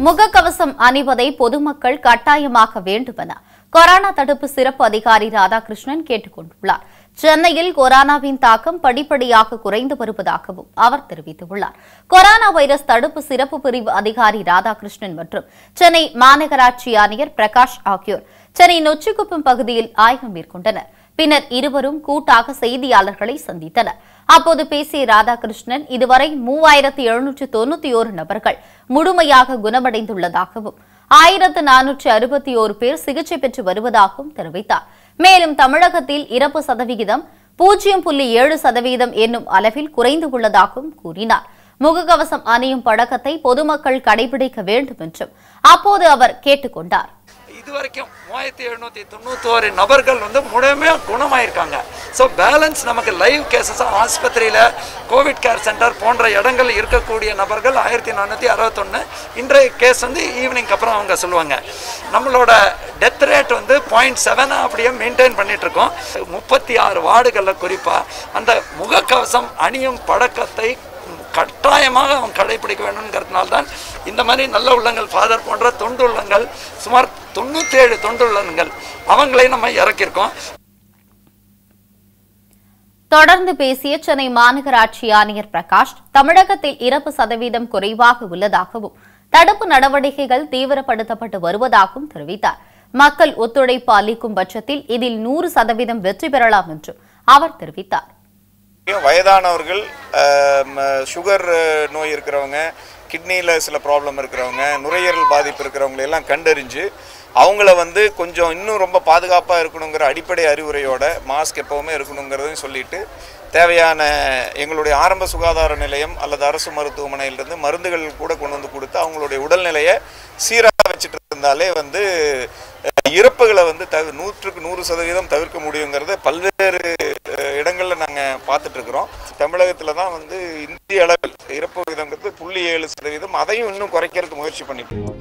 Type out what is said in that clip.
முகக்கவசம் அணிவதை பொதுமக்கள் கட்டாயமாக்க வேண்டுமென கொரோனா தடுப்பு சிறப்பு அதிகாரி ராதாகிருஷ்ணன் கேட்டுக் கொண்டுள்ளார் சென்னையில் கொரோனாவின் தாக்கம் படிப்படியாக குறைந்து வருவதாகவும் அவர் தெரிவித்துள்ளார் கொரோனா வைரஸ் தடுப்பு சிறப்பு பிரிவு அதிகாரி ராதாகிருஷ்ணன் மற்றும் சென்னை மாநகராட்சி ஆணையர் பிரகாஷ் ஆகியோர் சென்னை நொச்சிக்குப்பம் பகுதியில் ஆய்வு மேற்கொண்டனர் பின்னர் இருவரும் கூட்டாக செய்தியாளர்களை சந்தித்தனர் அப்போது பேசிய ராதாகிருஷ்ணன் இதுவரை மூவாயிரத்து எழுநூற்று தொண்ணூத்தி ஓரு நபர்கள் முழுமையாக குணமடைந்துள்ளதாகவும் ஆயிரத்து நானூற்று அறுபத்தி ஓரு பேர் சிகிச்சை பெற்று வருவதாகவும் தெரிவித்தார் மேலும் தமிழகத்தில் இறப்பு சதவிகிதம் பூஜ்ஜியம் புள்ளி ஏழு சதவீதம் என்னும் அளவில் குறைந்து உள்ளதாகவும் கூறினார் முகக்கவசம் அணியும் பழக்கத்தை பொதுமக்கள் கடைபிடிக்க வேண்டும் என்றும் அப்போது அவர் கேட்டுக் கொண்டார் இது வரைக்கும் மூவாயிரத்தி எழுநூற்றி தொண்ணூத்தோரு நபர்கள் வந்து முழுமையாக குணமாயிருக்காங்க ஸோ பேலன்ஸ் நமக்கு லைவ் கேசஸ் ஆஸ்பத்திரியில் கோவிட் கேர் சென்டர் போன்ற இடங்கள் இருக்கக்கூடிய நபர்கள் ஆயிரத்தி நானூற்றி அறுபத்தொன்று இன்றைய கேஸ் வந்து ஈவினிங் அப்புறம் அவங்க சொல்லுவாங்க நம்மளோட டெத் ரேட் வந்து பாயிண்ட் செவனாக அப்படியே மெயின்டைன் பண்ணிட்டு இருக்கோம் முப்பத்தி ஆறு வார்டுகளில் குறிப்பாக அந்த முகக்கவசம் அணியும் பழக்கத்தை கட்டாயமாக அவன் கடைபிடிக்க வேண்டும்ங்கிறதுனால தான் இந்த மாதிரி நல்ல உள்ளங்கள் ஃபாதர் போன்ற தொண்டு உள்ளங்கள் சுமார் தொண்ணூற்றேழு தொண்டு உள்ளங்கள் அவங்களை நம்ம இறக்கியிருக்கோம் தொடர்ந்து பேசிய சென்னை மாநகராட்சி ஆணையர் பிரகாஷ் தமிழகத்தில் இறப்பு சதவீதம் குறைவாக உள்ளதாகவும் தடுப்பு நடவடிக்கைகள் தீவிரப்படுத்தப்பட்டு வருவதாகவும் தெரிவித்தார் மக்கள் ஒத்துழைப்பு அளிக்கும் பட்சத்தில் இதில் நூறு சதவீதம் வெற்றி பெறலாம் என்றும் அவர் தெரிவித்தார் வயதானவர்கள் ஆம், சுகர் அஹ், நோய் இருக்கிறவங்க கிட்னியில் சில ப்ராப்ளம் இருக்கிறவங்க நுரையீரல் பாதிப்பு இருக்கிறவங்களை எல்லாம் கண்டறிஞ்சு அவங்கள வந்து கொஞ்சம் இன்னும் ரொம்ப பாதுகாப்பாக இருக்கணுங்கிற அடிப்படை அறிவுரையோட மாஸ்க் எப்போவுமே இருக்கணுங்கிறதையும் சொல்லிட்டு தேவையான எங்களுடைய ஆரம்ப சுகாதார நிலையம் அல்லது அரசு மருத்துவமனையிலிருந்து மருந்துகள் கூட கொண்டு வந்து கொடுத்து அவங்களுடைய உடல்நிலையை சீராக வச்சுட்டு இருந்தாலே வந்து அஹ், இறப்புகளை வந்து தவி நூற்றுக்கு நூறு சதவீதம் தவிர்க்க முடியுங்கிறத பல்வேறு அஹ், இடங்கள்ல நாங்கள் பார்த்துட்டு இருக்கிறோம் தமிழகத்தில் தான் வந்து இந்திய அளவில் இறப்பு விகிதங்கிறது புள்ளி ஏழு சதவீதம் அதையும் இன்னும் குறைக்கிறதுக்கு முயற்சி பண்ணிட்டு இருக்கோம்